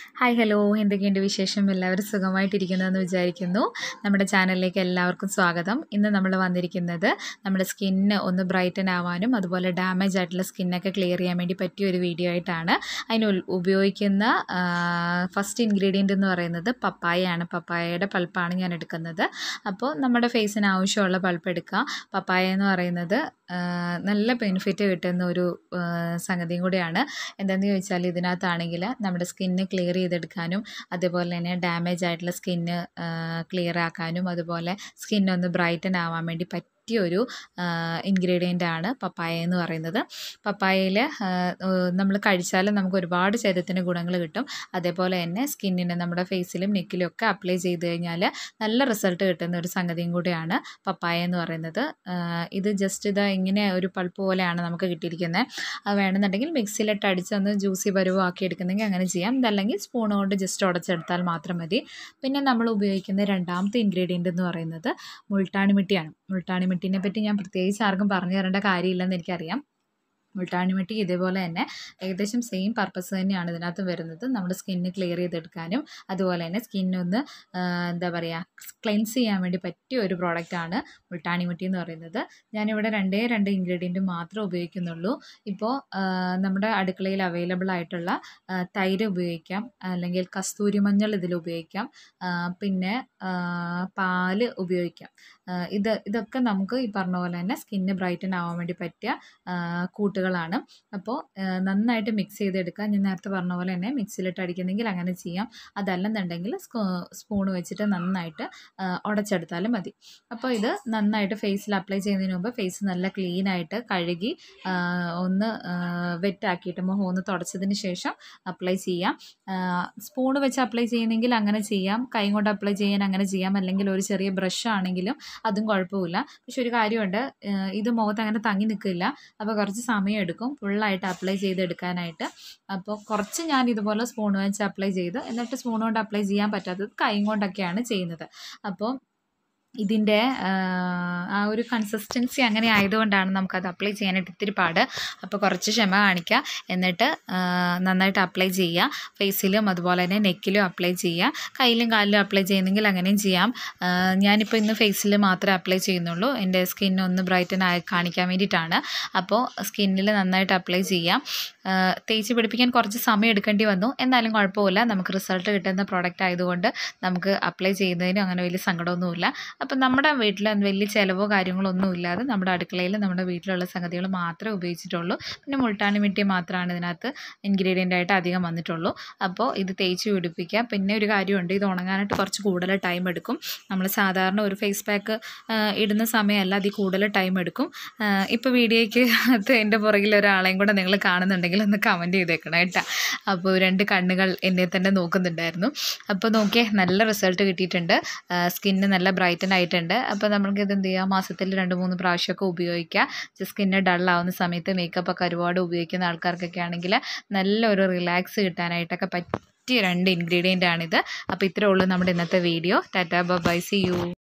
hi hello എന്തൊക്കെയുണ്ട് വിശേഷം എല്ലാവരും സുഖമായിട്ടിരിക്കുന്നതെന്ന് വിചാരിക്കുന്നു നമ്മുടെ ചാനലിലേക്ക് എല്ലാവർക്കും സ്വാഗതം ഇന്ന് നമ്മൾ വന്നിരിക്കുന്നത് നമ്മുടെ സ്കിന്ന് ഒന്ന് ബ്രൈറ്റൻ ആവാനും അതുപോലെ ഡാമേജ് ആയിട്ടുള്ള സ്കിന്നൊക്കെ ക്ലിയർ ചെയ്യാൻ വേണ്ടി പറ്റിയ ഒരു വീഡിയോ ആയിട്ടാണ് അതിന് ഉൽ- ഉപയോഗിക്കുന്ന ഫസ്റ്റ് ഇൻഗ്രീഡിയൻ്റ് എന്ന് പറയുന്നത് പപ്പായയാണ് പപ്പായയുടെ പൾപ്പാണ് ഞാൻ എടുക്കുന്നത് അപ്പോൾ നമ്മുടെ ഫേസിന് ആവശ്യമുള്ള പൾപ്പ് എടുക്കുക പപ്പായ എന്ന് പറയുന്നത് ആ, നല്ല ബെനിഫിറ്റ് കിട്ടുന്ന ഒരു ആ, സംഗതിയും കൂടിയാണ് എന്താണെന്ന് ചോദിച്ചാൽ ഇതിനകത്താണെങ്കിൽ നമ്മുടെ സ്കിന്ന് ക്ലിയർ ചെയ്തെടുക്കാനും അതുപോലെ തന്നെ ഡാമേജ് ആയിട്ടുള്ള സ്കിന്ന് ക്ലിയർ ആക്കാനും അതുപോലെ സ്കിന്നൊന്ന് ബ്രൈറ്റൻ ആവാൻ വേണ്ടി പറ്റിയ ഒരു ഇൻഗ്രീഡിയൻ്റ് ആണ് പപ്പായ എന്ന് പറയുന്നത് പപ്പായയിൽ നമ്മൾ കഴിച്ചാൽ നമുക്ക് ഒരുപാട് ശരീരത്തിന് ഗുണങ്ങൾ കിട്ടും അതേപോലെ തന്നെ സ്കിന്നിന് നമ്മുടെ ഫേസിലും നെക്കിലും ഒക്കെ അപ്ലൈ ചെയ്ത് കഴിഞ്ഞാൽ നല്ല റിസൾട്ട് കിട്ടുന്ന ഒരു സംഗതിയും കൂടിയാണ് പപ്പായ എന്ന് പറയുന്നത് ആ, ഇത് ജസ്റ്റ് ഇത് ഇങ്ങനെ ഒരു പൾപ്പ് പോലെയാണ് നമുക്ക് കിട്ടിയിരിക്കുന്നത് അത് വേണമെന്നുണ്ടെങ്കിൽ മിക്സിയിലിട്ട് അടിച്ചൊന്ന് ജ്യൂസി പരുവാക്കി എടുക്കുന്നെങ്കിൽ അങ്ങനെ ചെയ്യാം ഇതല്ലെങ്കിൽ സ്പൂൺ കൊണ്ട് ജസ്റ്റ് ഉടച്ചെടുത്താൽ മാത്രം മതി പിന്നെ നമ്മൾ ഉപയോഗിക്കുന്ന രണ്ടാമത്തെ ഇൻഗ്രീഡിയൻ്റ് എന്ന് പറയുന്നത് മുൾട്ടാണിമിട്ടിയാണ് മുൾട്ടാണിമിട്ടിനെ പറ്റി ഞാൻ പ്രത്യേകിച്ച് ആർക്കും പറഞ്ഞു തരേണ്ട കാര്യമില്ലെന്ന് എനിക്കറിയാം മുൾട്ടാണിമിട്ടി ഇതേപോലെ തന്നെ ഏകദേശം സെയിം പർപ്പസ് തന്നെയാണ് ഇതിനകത്ത് വരുന്നത് നമ്മുടെ സ്കിന്ന് ക്ലിയർ ചെയ്തെടുക്കാനും അതുപോലെ തന്നെ സ്കിന്നൊന്ന് എന്താ പറയുക ക്ലെൻസ് ചെയ്യാൻ വേണ്ടി പറ്റിയ ഒരു പ്രോഡക്റ്റാണ് മുൾട്ടാണിമിട്ടി എന്ന് പറയുന്നത് ഞാനിവിടെ രണ്ടേ രണ്ട് ഇൻഗ്രീഡിയൻറ്റ് മാത്രമേ ഉപയോഗിക്കുന്നുള്ളൂ ഇപ്പോൾ നമ്മുടെ അടുക്കളയിൽ അവൈലബിൾ ആയിട്ടുള്ള ആ, തൈര് ഉപയോഗിക്കാം അല്ലെങ്കിൽ കസ്തൂരി മഞ്ഞൾ ഇതിൽ ഉപയോഗിക്കാം ആ, പിന്നെ ആ, പാല് ഉപയോഗിക്കാം ആ, ഇത് ഇതൊക്കെ നമുക്ക് ഈ പറഞ്ഞ പോലെ തന്നെ സ്കിന്ന് ബ്രൈറ്റൻ ആവാൻ വേണ്ടി പറ്റിയ ആ, കൂട്ടുകളാണ് അപ്പോൾ നന്നായിട്ട് മിക്സ് ചെയ്തെടുക്കുക ഞാൻ നേരത്തെ പറഞ്ഞ പോലെ തന്നെ മിക്സിയിലിട്ട് അടിക്കുന്നെങ്കിൽ അങ്ങനെ ചെയ്യാം അതല്ലെന്നുണ്ടെങ്കിൽ സ്പൂൺ വെച്ചിട്ട് നന്നായിട്ട് ആ, ഉടച്ചെടുത്താലും മതി അപ്പോൾ ഇത് നന്നായിട്ട് ഫേസിൽ അപ്ലൈ ചെയ്യുന്നതിന് മുമ്പ് ഫേസ് നല്ല ക്ലീൻ ആയിട്ട് കഴുകി ആ, ഒന്ന് വെറ്റാക്കിയിട്ട് മുഖം ഒന്ന് തുടച്ചതിന് ശേഷം അപ്ലൈ ചെയ്യാം സ്പൂണ് വെച്ച് അപ്ലൈ ചെയ്യുന്നെങ്കിൽ അങ്ങനെ ചെയ്യാം കൈ കൊണ്ട് അപ്ലൈ ചെയ്യാൻ അങ്ങനെ ചെയ്യാം അല്ലെങ്കിൽ ഒരു ചെറിയ ബ്രഷ് ആണെങ്കിലും അതും കുഴപ്പമില്ല പക്ഷെ ഒരു കാര്യമുണ്ട് ആ, ഇത് മുഖത്ത് അങ്ങനെ തങ്ങി നിൽക്കില്ല അപ്പോൾ കുറച്ച് സമയം എടുക്കും ഫുള്ളായിട്ട് അപ്ലൈ ചെയ്തെടുക്കാനായിട്ട് അപ്പോൾ കുറച്ച് ഞാൻ ഇതുപോലെ സ്പൂൺ വെച്ച് അപ്ലൈ ചെയ്ത് എന്നിട്ട് സ്പൂൺ കൊണ്ട് അപ്ലൈ ചെയ്യാൻ പറ്റാത്തത് കൈ കൊണ്ടൊക്കെയാണ് ചെയ്യുന്നത് അപ്പോൾ ഇതിൻ്റെ ആ ഒരു കൺസിസ്റ്റൻസി അങ്ങനെ ആയതുകൊണ്ടാണ് നമുക്കത് അപ്ലൈ ചെയ്യാനായിട്ട് ഇത്തിരി പാട് അപ്പോൾ കുറച്ച് ക്ഷമ കാണിക്കുക എന്നിട്ട് ആ, നന്നായിട്ട് അപ്ലൈ ചെയ്യുക ഫേസിലും അതുപോലെ തന്നെ നെക്കിലും അപ്ലൈ ചെയ്യുക കയ്യിലും കാലിലും അപ്ലൈ ചെയ്യുന്നെങ്കിൽ അങ്ങനെയും ചെയ്യാം ആ, ഞാനിപ്പോൾ ഇന്ന് ഫേസിൽ മാത്രമേ അപ്ലൈ ചെയ്യുന്നുള്ളൂ എൻ്റെ സ്കിൻ ഒന്ന് ബ്രൈറ്റൻ ആയി കാണിക്കാൻ വേണ്ടിയിട്ടാണ് അപ്പോൾ സ്കിന്നിൽ നന്നായിട്ട് അപ്ലൈ ചെയ്യാം ആ, തേച്ച് പിടിപ്പിക്കാൻ കുറച്ച് സമയം എടുക്കേണ്ടി വന്നു എന്നാലും കുഴപ്പമില്ല നമുക്ക് റിസൾട്ട് കിട്ടുന്ന പ്രോഡക്റ്റ് ആയതുകൊണ്ട് നമുക്ക് അപ്ലൈ ചെയ്യുന്നതിനും അങ്ങനെ വലിയ സങ്കടമൊന്നുമില്ല അപ്പം നമ്മുടെ വീട്ടിൽ വലിയ ചിലവോ കാര്യങ്ങളോ ഒന്നും ഇല്ലാതെ നമ്മുടെ അടുക്കളയിൽ നമ്മുടെ വീട്ടിലുള്ള സംഗതികൾ മാത്രമേ ഉപയോഗിച്ചിട്ടുള്ളൂ പിന്നെ മുൾട്ടാണി മിട്ടി മാത്രമാണ് ഇതിനകത്ത് ഇൻഗ്രീഡിയൻ്റ് ആയിട്ട് അധികം വന്നിട്ടുള്ളൂ അപ്പോൾ ഇത് തേച്ച് പിടിപ്പിക്കുക പിന്നെ ഒരു കാര്യമുണ്ട് ഇത് ഉണങ്ങാനായിട്ട് കുറച്ച് കൂടുതൽ ടൈം എടുക്കും നമ്മൾ സാധാരണ ഒരു ഫേസ് പാക്ക് ഇടുന്ന സമയമല്ല അതിൽ കൂടുതൽ ടൈം എടുക്കും ഇപ്പോൾ വീഡിയോയ്ക്ക് അകത്ത് എൻ്റെ പുറകിൽ ഒരാളെയും കൂടെ നിങ്ങൾ കാണുന്നുണ്ടെങ്കിൽ ഒന്ന് കമൻറ്റ് ചെയ്തേക്കണം കേട്ടോ അപ്പോൾ രണ്ട് കണ്ണുകൾ എന്നെ തന്നെ നോക്കുന്നുണ്ടായിരുന്നു അപ്പോൾ നോക്കിയേ നല്ല റിസൾട്ട് കിട്ടിയിട്ടുണ്ട് സ്കിന്ന് നല്ല ബ്രൈറ്റൻ ആയിട്ടുണ്ട് അപ്പോൾ നമുക്ക് ഇത് എന്ത് ചെയ്യാം മാസത്തിൽ രണ്ട് മൂന്ന് പ്രാവശ്യമൊക്കെ ഉപയോഗിക്കുക സ്കിന്ന് ഡൾ ആവുന്ന സമയത്ത് മേക്കപ്പ് ഒക്കെ ഒരുപാട് ഉപയോഗിക്കുന്ന ആൾക്കാർക്കൊക്കെ ആണെങ്കിൽ നല്ലൊരു റിലാക്സ് കിട്ടാനായിട്ടൊക്കെ പറ്റിയ രണ്ട് ഇൻഗ്രീഡിയൻ്റ് ആണിത് അപ്പോൾ ഇത്രേ ഉള്ളൂ നമ്മുടെ ഇന്നത്തെ വീഡിയോ ടാറ്റാ ബൈ സി യു